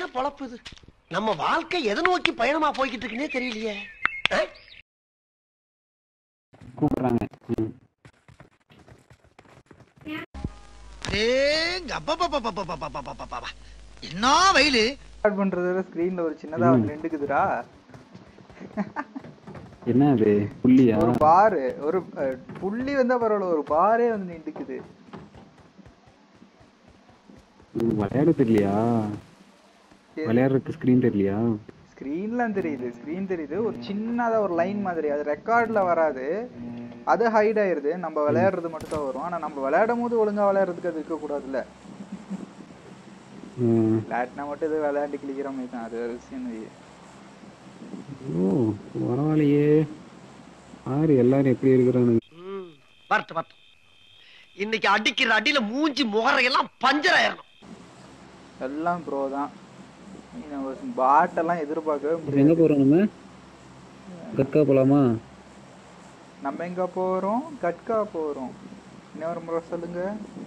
பொழப்பு இது நம்ம வாழ்க்கை எதை நோக்கி பயணமா போய்கிட்டு இருக்குன்னே தெரியலையே ஆ? கூப்பிடுறாங்க ம். டேங்க அப்பப்பப்பப்பப்பப்பப்பப்பப்பப்ப. என்ன வெயிலு ரெக்கார்ட் பண்றத விட ஸ்கிரீன்ல ஒரு சின்னதா வந்து நின்றுக்குதுடா என்ன அது புள்ளியா ஒரு பாரு ஒரு அஹ், புள்ளி வந்தா பரவாயில்ல ஒரு பாரே வந்து நின்றுக்குது ம், விளையாட தெரியலையா விளையாடுறதுக்கு ஸ்கிரீன் தெரியலையா ஸ்க்ரீன்லாம் தெரியுது ஸ்க்ரீன் தெரியுது ஒரு சின்னதா ஒரு லைன் மாதிரி அது ரெக்கார்ட்ல வராது அது ஹைட் ஆயிருது நம்ம விளையாடுறது மட்டும் தான் வரும் ஆனா நம்ம விளையாடும் போது ஒழுங்கா விளையாடுறதுக்கு அது இருக்க கூடாதுல்ல ம். விளையாட்டினா மட்டும் இது விளையாண்டு கிளிக்கிற மாதிரி தான் அது ஒரு விஷயம் வை. ஓ பரவாயில்லையே பாரு எல்லாரும் எப்படி இருக்கிறானுங்க ம், வரட்டும் வரட்டும் இன்னைக்கு அடிக்கிற அடியில மூஞ்சி முகரையெல்லாம் பஞ்சர் ஆயிரணும் எல்லாம் ப்ரோ தான் நீ நம்ம பாட்டெல்லாம் எதிர்பார்க்கவே இப்ப எங்க முடியாது போறோம் நம்ம கற்கா போலாமா நம்ம எங்க போறோம் கட்கா போறோம் இன்னொரு முறை சொல்லுங்க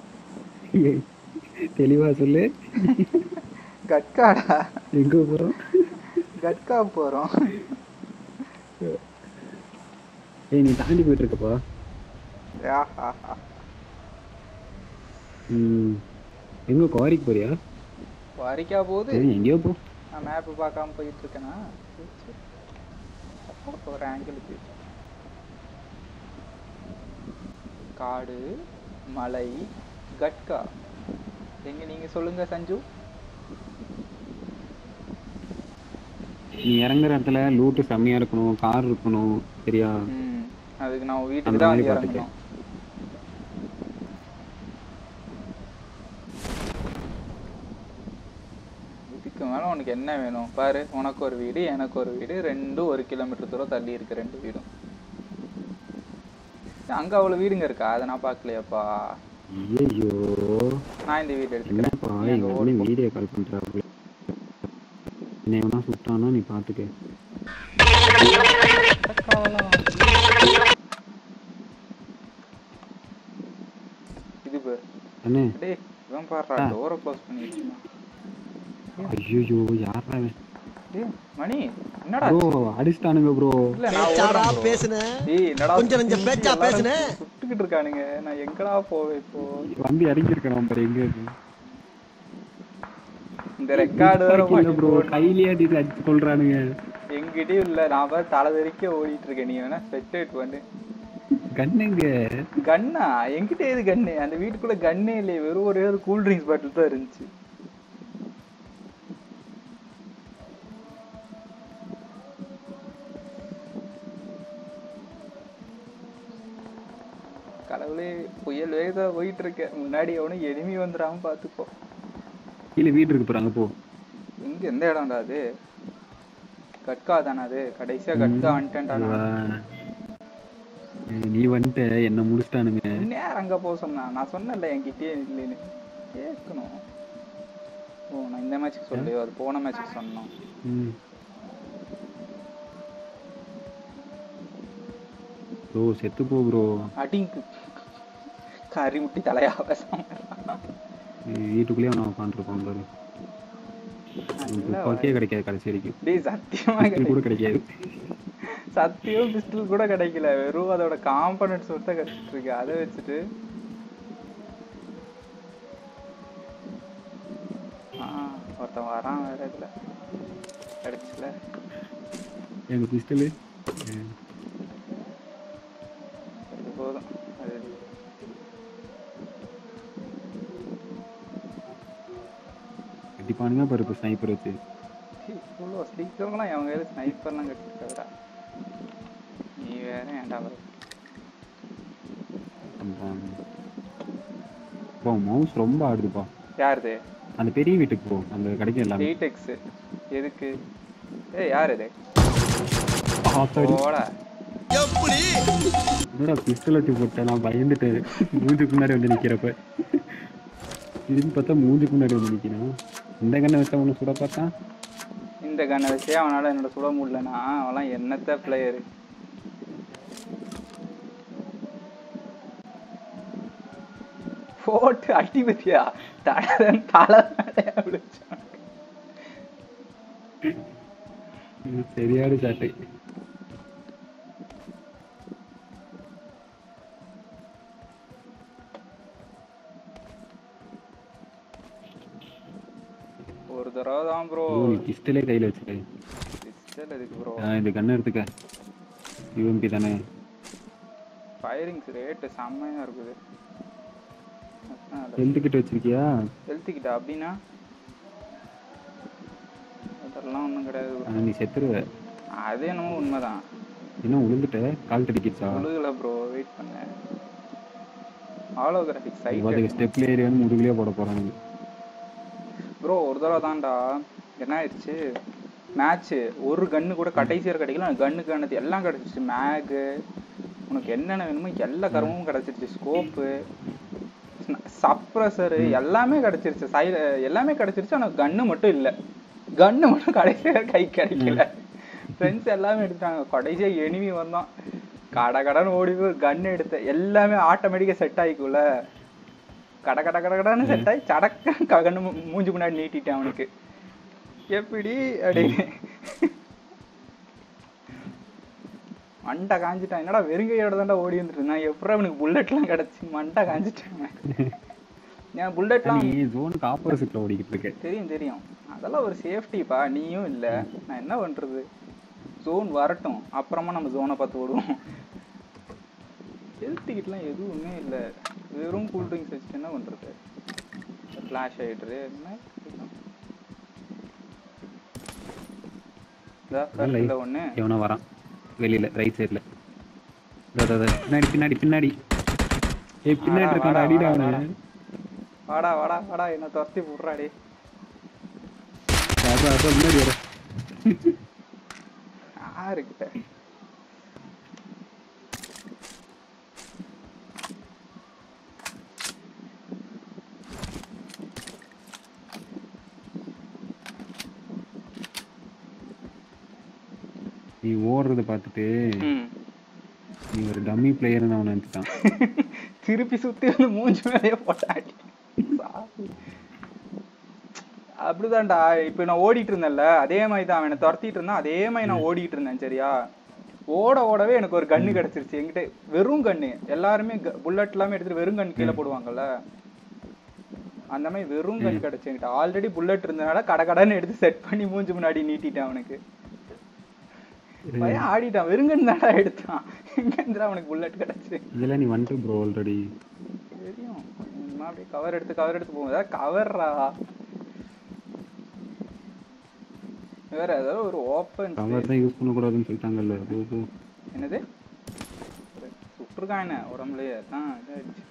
தெளிவா சொல்லு கட்காடா எங்க போறோம் கட்கா போறோம் ஏய் நீ தாண்டி போயிட்டு இருக்கப்பா ஆஹாஹா. ம் எங்க குவாரிக்கு போறியா வாரிக்கா போகுது சரி எங்கேயோ போ நான் மேப்பு பார்க்காம போயிட்டு இருக்கேனா சரி, சரி. அப்போ ஒரு ஆங்கிளுக்கு காடு மலை கட்கா எங்க நீங்க சொல்லுங்க சஞ்சு நீ இறங்குற இடத்துல லூட்டு செம்மையா இருக்கணும் கார் இருக்கணும் சரியா ம் அதுக்கு நான் அந்த வீட்டுக்கு தான் மாதிரி வந்து பார்த்துக்க. இறங்கணும் இதுக்கு மேல உனக்கு என்ன வேணும் பாரு உனக்கு ஒரு வீடு எனக்கு ஒரு வீடு ரெண்டும் ஒரு கிலோமீட்டர் தூரம் தள்ளி இருக்கு ரெண்டு வீடும் அங்க அவ்வளவு வீடுங்க இருக்கா அதை நான் பார்க்கலையாப்பா ஐயோ நான் இந்த வீடு எடுத்துக்கிறேன் என்னப்பா நீ எங்க அங்க அண்ணன் ஓடு. வீடியோ கால் பண்றாப்புல என்னை எவனா சுட்டானா நீ பாத்துக்க இது பாரு அண்ணே டேய் இவன் பாடுறா ஆ. டோரை க்ளோஸ் பண்ணிட்டு ஐயோ யாரா அவன் டேய் மணி என்னடா ப்ரோ அடிச்சிட்டானுங்க ப்ரோ இல்ல நான் பேச்சாடா ஓடுறேன் bro. பேசுன டேய் என்னடா கொஞ்சம் நெஞ்சம் சுத்தி பேச்சா எல்லாரும் பேசுன? சுட்டுக்கிட்டு இருக்கானுங்க நான் எங்கடா போவேன் இப்போ வந்து இறங்கி இருக்கிறான் பாரு எங்க இருக்கு இந்த ரெக்கார்டு வேற இல்ல ப்ரோ கையிலேயே அடி அடிச்சு கொள்றானுங்க எங்கிட்டயும் இல்ல நான் பாரு தலை தெறிக்க ஓடிட்டு இருக்கேன் நீ வேணா ஸ்பெக்டேட் பண்ணு கண்ணுங்க கன்னா என்கிட்ட எது கன்னு அந்த வீட்டுக்குள்ள கன்னே இல்லையே வெறும் ஒரே ஒரு கூல் ட்ரிங்க்ஸ் பாட்டில் தான் இருந்துச்சு கடவுளே புயல் வேகத்தா போயிட்டு இருக்கேன் முன்னாடி எவனும் எனிமி வந்துடாம பாத்துக்கோ கீழே வீடு இருக்கு பாரு அங்க போ எங்க எந்த இடம்டா அது கட்கா தானே அது கடைசியா கட்கா வந்துட்டேன்டா நான். வா. ஏய், நீ வந்துட்ட என்ன முடிச்சிட்டானுங்க நேரம் அங்க போக சொன்னா நான் சொன்னேன்ல என்கிட்டயே இல்லைன்னு கேட்கணும் ஓ நான் இந்த மேட்ச்சுக்கு சொல்லலையோ அது போன மேட்ச்சுக்கு சொன்னோம் ம் ப்ரோ செத்து போ ப்ரோ அடிங்கு கறி முட்டி தலையா பேசாம வீட்டுக்குள்ளேயே அவனை உட்காந்துருப்பான் பாரு துப்பாக்கியே கிடைக்காது கடைசி வரைக்கும் டேய் சத்தியமா Pistol கூட கிடைக்காது சத்தியம் பிஸ்டல் கூட கிடைக்கல வெறும் அதோட காம்பனன்ட்ஸ் மட்டும் கிடைச்சிட்டு இருக்கு அதை வச்சுட்டு ஆ ஒருத்தன் வரான் வேற இதுல கிடைச்சுல எங்க பிஸ்டலு அது போதும் அது கண்டிப்பானுங்க பாரு இப்போ ஸ்னைப்பர் வச்சு இவ்வளோ சீக்கிரம்லாம் அவங்க கையில் ஸ்னைப்பர்லாம் கட்டிருக்காதுடா நீ வேற ஏன்டா வர இப்போ மவுஸ் ரொம்ப ஆடுதுப்பா யாருது அந்த பெரிய வீட்டுக்கு போ அங்க கிடைக்கும் எல்லாமே எயிட் எக்ஸ் எதுக்கு ஏய் யார் இது ஆத்தாடி. போடா என்னடா பிஸ்டல் வச்சு போட்டேன் நான் பயந்துட்டேன் மூஞ்சுக்கு முன்னாடி வந்து நிக்கிறப்ப திரும்பி பார்த்தா மூஞ்சுக்கு முன்னாடி வந்து நிக்கிறான் இந்த கண்ணை வச்சா ஒன்று சுட பார்த்தா இந்த கண்ணை வச்சே அவனால என்னோட சுட முடியலனா அவன்லாம் என்னத்த பிளேயரு போட்டு அடி பத்தியா தலை தலை மேலே விழுச்சான் இது சரியான சாட்டை ஒரு தடவை தான் ப்ரோ ஓ நீ பிஸ்டலே கையில வச்சுக்க பிஸ்டல் எதுக்கு ப்ரோ ஆ, இந்த கண்ணை எடுத்துக்க யூஎம்பி தானே ஃபயரிங்ஸ் ரேட்டு செம்மையா இருக்குது ஹெல்த் கிட்ட வச்சிருக்கியா ஹெல்த்துக்கிட்ட அப்படின்னா அதெல்லாம் ஒன்றும் கிடையாது bro. ஆ, நீ செத்துருவ அது என்னமோ உண்மைதான் என்ன உளுந்துட்ட கால் தடிக்கிச்சா முழுகல ப்ரோ வெயிட் பண்ணேன் ஹாலோகிராஃபிக் அதுக்கு சைட் ஸ்டெப்ல ஏறி வந்து முதுகுலயே போட போறாங்க ப்ரோ ஒரு தடவை தான்டா என்ன ஆயிடுச்சு மேட்ச்சு ஒரு கன்னு கூட கடைசி வரை கிடைக்கல கன்னுக்கு ஆனது எல்லாம் கிடைச்சிருச்சு மேகு உனக்கு என்னென்ன வேணுமோ எல்லா கருமும் கிடைச்சிருச்சு ஸ்கோப்பு சப்ரஸரு எல்லாமே கிடைச்சிருச்சு சைடு எல்லாமே கிடைச்சிருச்சு ஆனால் கன்னு மட்டும் இல்லை கன்னு மட்டும் கடைசி வரை கை கிடைக்கல ஃப்ரெண்ட்ஸ் எல்லாமே எடுத்துட்டாங்க கடைசியாக எனிமி வந்தான் கட கடன்னு ஓடி போய் கன் எடுத்தேன் எல்லாமே ஆட்டோமேட்டிக்காக செட் ஆகிக்கும்ல கட கட கட கடன்னு செட் ஆகி சடக்க கண்ணு மூ- மூஞ்சி முன்னாடி நீட்டிட்டேன் அவனுக்கு எப்படி அப்படி மண்டை காஞ்சிட்டான் என்னடா வெறுங்கையோட தான்டா ஓடி வந்துட்டு இருந்தான் எப்பறம் அவனுக்கு புல்லட்லாம் கிடச்சி மண்டை காஞ்சிட்டான் ஏன் புல்லட்லாம் நீ ஜோனுக்கு ஆப்போசிட்ல ஓடிக்கிட்டு இருக்க தெரியும் தெரியும் அதெல்லாம் ஒரு சேஃப்டிப்பா நீயும் இல்ல நான் என்ன பண்றது ஜோன் வரட்டும் அப்புறமா நம்ம ஜோனை பார்த்து ஓடுவோம் ஹெல்த் கிட்லாம் எதுவுமே இல்ல வெறும் கூல் ட்ரிங்க்ஸ் வச்சுட்டு என்ன பண்றது ஃப்ளாஷ் ஆயிடுது என்ன இதா, கருத்துல ஒண்ணு எவனோ வரான் வெளியில ரைட் சைடுல பின்னாடி பின்னாடி பின்னாடி ஏய் பின்னாடி வாடா, இருக்கான் வாடா, அடிடா வாடா, அவனை வாடா வாடா வாடா என்ன துரத்தி விட்றாடி அதான் அதான் முன்னாடி வர யாருக்கிட்ட நீ ஓடுறத பார்த்துட்டு ம் நீ ஒரு டம்மி பிளேயர்னு அவன் நினைச்சிட்டான் திருப்பி சுத்தி வந்து மூஞ்சி மேலேயே போட்டாடி சாமி. அப்படிதான்டா இப்ப நான் ஓடிட்டு இருந்தேன்ல அதே மாதிரி தான் அவனை துரத்திட்டு இருந்தான் அதே மாதிரி நான் ஓடிட்டு இருந்தேன் சரியா ஓட ஓடவே எனக்கு ஒரு கன்னு கிடைச்சிருச்சு என்கிட்ட வெறும் கன்னு எல்லாருமே புல்லட் எல்லாமே எடுத்துட்டு வெறும் கன் கீழே போடுவாங்கல்ல அந்த மாதிரி வெறும் கன் கிடைச்சு என்கிட்ட ஆல்ரெடி புல்லட் இருந்தனால கட கடன்னு எடுத்து செட் பண்ணி மூஞ்சி முன்னாடி நீட்டிட்டேன் அவனுக்கு பையன் ஆடிட்டான் வெறுங்கன் தான்டா எடுத்தான் எங்க இருந்துடா அவனுக்கு புல்லட் கிடைச்சு இதெல்லாம் நீ வந்துட்டு ப்ரோ ஆல்ரெடி தெரியும் சும்மா அப்படியே கவர் எடுத்து கவர் எடுத்து போகும் ஏதாவது கவர்ரா வேற ஏதாவது ஒரு ஓப்பன் கவர் தான் யூஸ் பண்ணக்கூடாதுன்னு சொல்லிட்டாங்கல்ல போ, போ. என்னது சுட்டுருக்கான் என்ன உடம்புலயே தான் இதாயிடுச்சு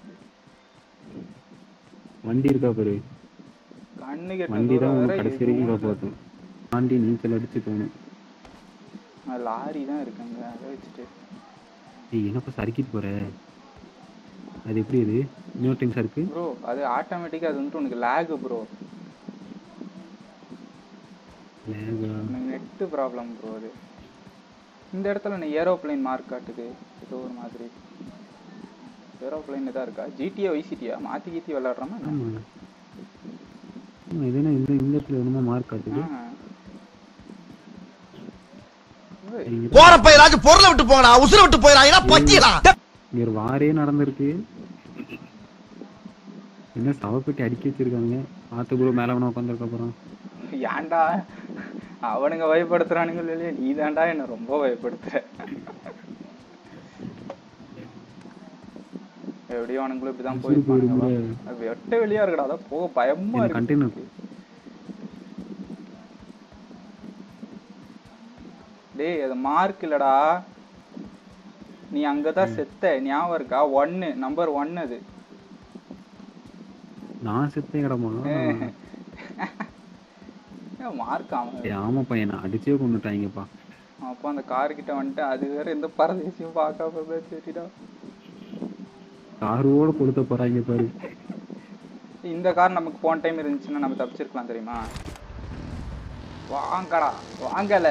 வண்டி இருக்கா பாரு கண்ணு கெட்ட வண்டி தான் தூரம் உனக்கு வேற கடைசி வரைக்கும் எதுவும் இல்ல. காப்பாற்றும் தாண்டி நீச்சல் அடிச்சு போகணும் ஆ, லாரி தான் இருக்குங்க அதை வச்சுட்டு ஏய் என்னப்பா சறுக்கிட்டு போற அது எப்படி இது இன்னொரு டைம் சறுக்கு ப்ரோ அது ஆட்டோமேட்டிக்கா அது வந்துட்டு உனக்கு லேக் ப்ரோ லேகா எனக்கு நெட்டு ப்ராப்ளம் ப்ரோ அது இந்த இடத்துல நான் ஏரோப்ளைன் மார்க் காட்டுது ஏதோ ஒரு மாதிரி ஏரோப்ளைன் தான் இருக்கா ஜிடிஏ வைசிட்டியா மாத்தி கீத்தி விளையாடுறோமா என்ன? ஆமா ஆமா, இது என்ன இந்த இந்த இடத்துல என்னமோ மார்க் காட்டுது ஆ. ஏய், இங்க போற பயிராச்சும் பொருளை விட்டு போங்கடா உசுரை விட்டு போயிடா பச்சிடா இங்க ஒரு வாரே நடந்திருக்கு என்ன சவப்பெட்டி அடிக்க வச்சிருக்காங்க ஆத்து கூட மேல வேணா உட்காந்துருக்க அப்புறம் ஏன்டா அவனுங்க பயப்படுத்துறானுங்க இல்லையா நீ தான்டா என்ன ரொம்ப பயப்படுத்துற எப்படியும் அவனுங்களும் இப்படிதான் உசுறு போயிருப்பானுங்க போயிடும் வா. அது வெட்ட வெளியா இருக்குடா அதான் போக பயமா எனக்கு இருக்கு கண்டெய்னர் டேய் அது மார்க் இல்லடா நீ அங்கதான் செத்த ஞாபகம் இருக்கா ஒன்னு நம்பர் ஒன் அது நான் செத்தேன் கிடமா மார்க் அவன் ஏய், ஆமாப்பா என்ன அடிச்சே கொண்டுட்டாங்கப்பா அப்போ அந்த கார் கிட்ட வந்துட்டு அது வேற எந்த பரதேசியும் பார்க்காம இருந்தா சரிடா காரோட கொடுத்த போறாங்க பாரு இந்த கார் நமக்கு போன டைம் இருந்துச்சுன்னா நம்ம தப்பிச்சிருக்கலாம் தெரியுமா வாங்கடா வாங்கல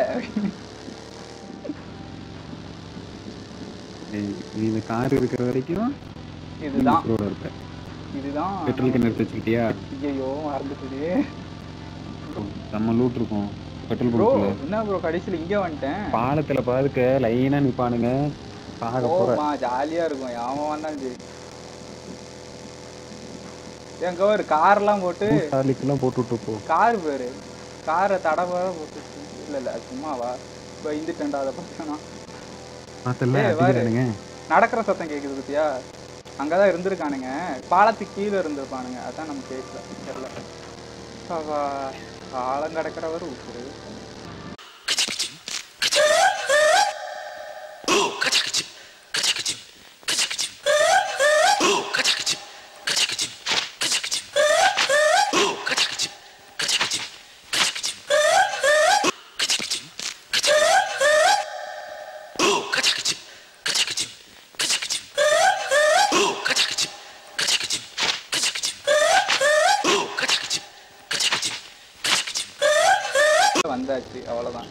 ஏய், நீ இந்த கார் இருக்கிற வரைக்கும் இதுதான் ரோட இருப்ப இதுதான் பெட்ரோல் கிணறு வச்சுக்கிட்டியா ஐயோ மறந்துட்டு நம்ம லூட் இருக்கும் பெட்ரோல் ப்ரோ பங்க்ல என்ன ப்ரோ கடைசியில இங்க வந்துட்டேன் பாலத்துல பாதுக்க லைனா நிப்பானுங்க பார்க்க போற போமா ஜாலியா இருக்கும் அவன் வந்தாலும் சரி எங்க ஒரு கார்லாம் போட்டு சார்லிக்கெல்லாம் போட்டு விட்டு போ கார் பேரு காரை தடவை போட்டு இல்ல இல்ல அது சும்மாவா இப்போ இந்துட்டேன்டா அதை பார்த்தனா அதெல்லாம் ஏய், வாரு. அடிக்கிறானுங்க நடக்கிற சத்தம் கேக்குது பத்தியா அங்கதான் இருந்திருக்கானுங்க பாலத்துக்கு கீழே இருந்திருப்பானுங்க அதான் நம்ம கேட்கல தெரியல அவா காலம் கிடக்கிறவர் உசுரு வந்தாச்சு அவ்வளவுதான்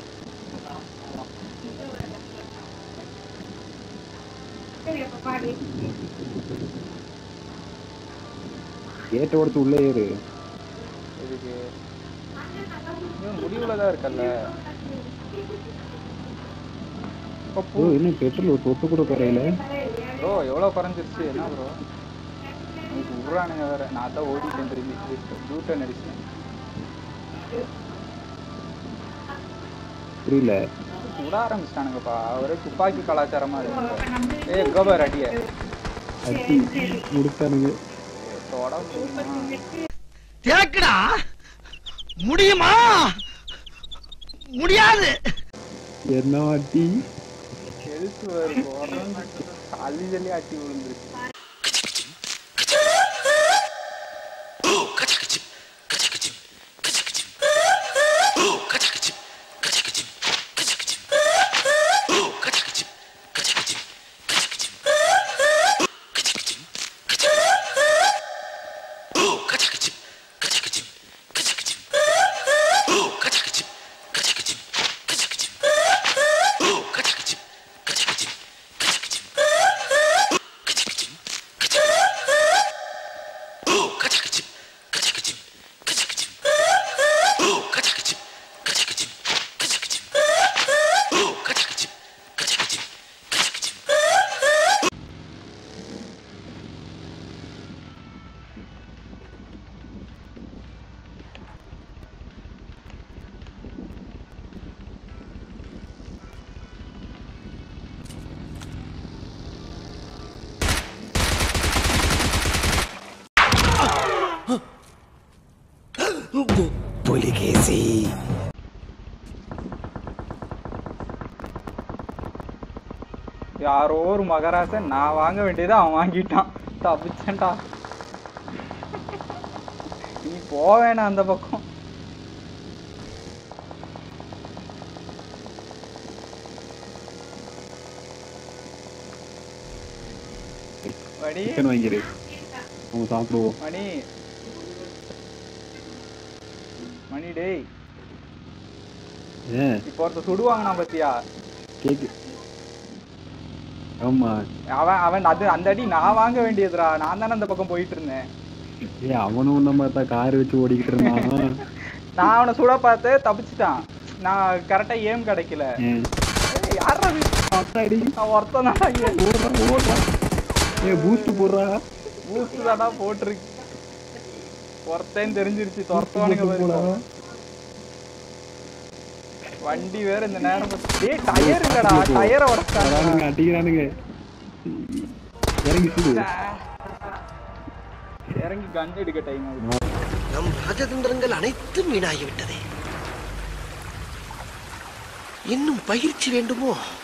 கேட்ட உடச்சு உள்ளே ஏறு இதுக்கு இவன் முடிவுல தான் இருக்கல்ல இப்போ ஓ இன்னும் பெட்ரோல் ஒரு தொட்டு கூட குறையில ப்ரோ எவ்வளோ குறைஞ்சிருச்சு என்ன ப்ரோ எனக்கு விட்றானுங்க வேற நான் தான் ஓடிட்டேன் திரும்பி ஜூட்டன் அடிச்சேன் புரியல விட ஆரம்பிச்சிட்டானுங்கப்பா ஒரே துப்பாக்கி கலாச்சாரமா இருக்கு ஏ கோபர் அடிய அடி முடித்தானுங்க தொட முடியுமா? திறக்குடா முடியுமா முடியாது என்ன அடி எழுத்து வேறு குறைஞ்சிட்டு சளி சளி அட்டி விழுந்துருச்சு புலிகேசி யாரோ ஒரு மகராசன் நான் வாங்க வேண்டியதை அவன் வாங்கிட்டான் தப்பிச்சேன்டா நீ போவேனா அந்த பக்கம் மணி சிக்கன் வாங்கிடு நம்ம சாப்பிடுவோம் மணி மணி டேய் ஏ இப்போ ஒருத்தர் சுடுவாங்கண்ணா பத்தியா கேக்கு ஆமா அவன் அவன் அது அந்த அடி நான் வாங்க வேண்டியதுடா நான் தானே அந்த பக்கம் போயிட்டு இருந்தேன் ஏ அவனும் நம்ம தான் கார் வச்சு ஓடிக்கிட்டு இருந்தான் நான் அவனை சுட பார்த்து தப்பிச்சிட்டான் நான் கரெக்டா ஏம் கிடைக்கல ஏன் ஏய், யார்றா இது? அத்தாடி நான் ஒருத்தன் தான்டா ஓடுறா ஓடுறா ஏ பூஸ்ட் போடுறா பூஸ்ட் தான்டா போட்டிருக்கு ஒருத்தன் தெரிஞ்சிருச்சு துரத்துவானுங்க boost போடா. பாரு. வண்டி வேற இந்த நேரம் பார்த்து- ஏய் டயர் இல்லடா டயரை உடச்சாங்க அதானுங்க அடிக்கிறானுங்க இறங்கி சுடு இறங்கி கன் எடுக்க டைம் ஆகுது நம் ராஜதந்திரங்கள் அனைத்தும் வீணாகிவிட்டதே இன்னும் பயிற்சி வேண்டுமோ